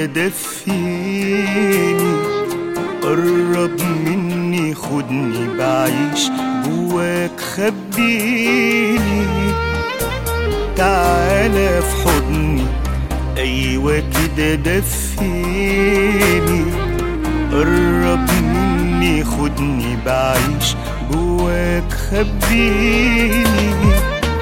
دفيني قرب مني خدني بعيش جواك خبيني تعالى في حضني ايوه كده دفيني قرب مني خدني بعيش جواك خبيني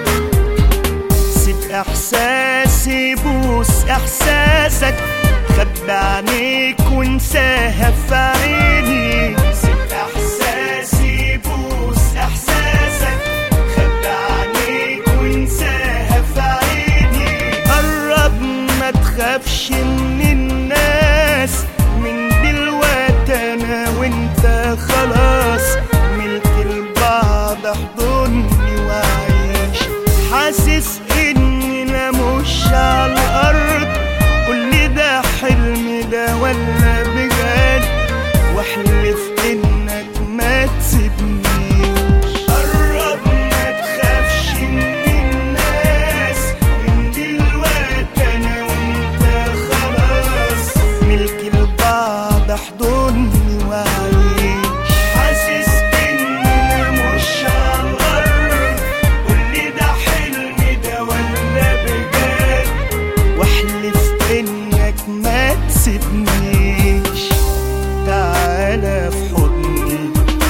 سيب احساسي بوس احساسك خبي عينيك وانساها في عيني سيب احساسي بوس احساسك خبي عينيك وانساها في عيني قرب ما تخافش من الناس من دلوقتي انا وانت خلاص ملك البعض احضني وعيش حاسس اني انا مش على الارض قولي ده حلم ده ولا بجد واحلف انك ما تسيبنيش قرب ما تخافش من الناس من دلوقتي انا وانت خلاص ملك البعض احضني وعيش حاسس اني انا مش على الارض قولي ده حلم ده ولا بجد واحلف انك ما تسيبنيش تعالى في حضني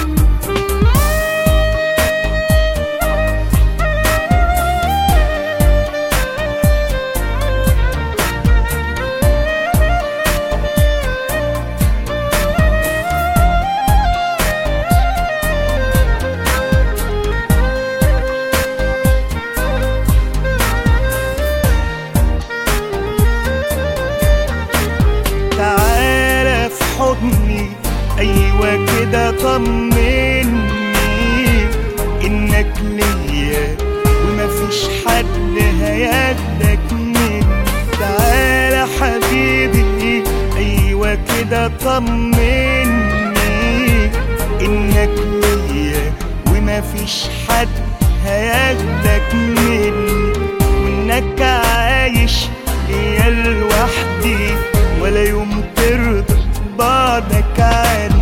تعالى في حضني ايوه كده طمني انك ليا ومفيش حد هياخدك مني تعالى حبيبي ايوه كده طمني انك ليا ومفيش حد هياخدك مني وانك عايش ليا لوحدي ولا يوم ترضى بعدك عن